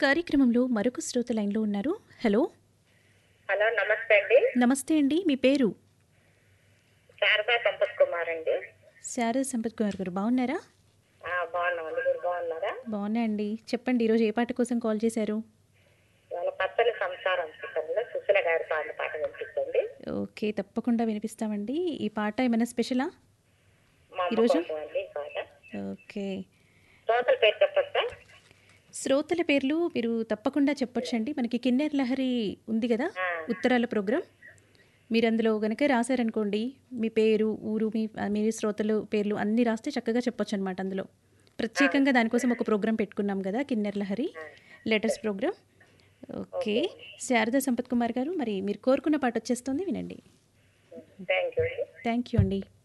కార్యక్రమంలో మరొక శ్రోత లైన్లో ఉన్నారు హలో హలో నమస్తే అండి నమస్తే అండి మీ పేరు శారదా సంపత్ కుమార్ అండి శారద సంపత్ కుమార్ గారు బాగున్నారా ఆ, బాగున్నామండి మీరు బాగున్నారా బాగున్నా అండి చెప్పండి ఈరోజు ఏ పాట కోసం కాల్ చేశారు ఇవాళ పచ్చని సంసారం చిత్రంలో సుశీల గారి పాడిన పాట వినిపించండి ఓకే తప్పకుండా వినిపిస్తామండి ఈ పాట ఏమైనా స్పెషలా మా అమ్మ ఈరోజు? కోసం అండి ఈ పాట ఓకే శ్రోతల పేరు చెప్పొచ్చా శ్రోతల పేర్లు మీరు తప్పకుండా చెప్పొచ్చండి మనకి కిన్నెర్ లహరి ఉంది కదా ఆ. ఉత్తరాల ప్రోగ్రాం మీరు అందులో కనుక రాశారనుకోండి మీ పేరు ఊరు మీ మీ శ్రోతలు పేర్లు అన్నీ రాస్తే చక్కగా చెప్పొచ్చు అనమాట అందులో ప్రత్యేకంగా దానికోసం ఒక ప్రోగ్రాం పెట్టుకున్నాం కదా Kinnera Lahari latest program okay Sharada Sampath Kumar గారు మరి మీరు కోరుకున్న పాట వచ్చేస్తుంది వినండి థ్యాంక్ యూ అండి థ్యాంక్ యూ అండి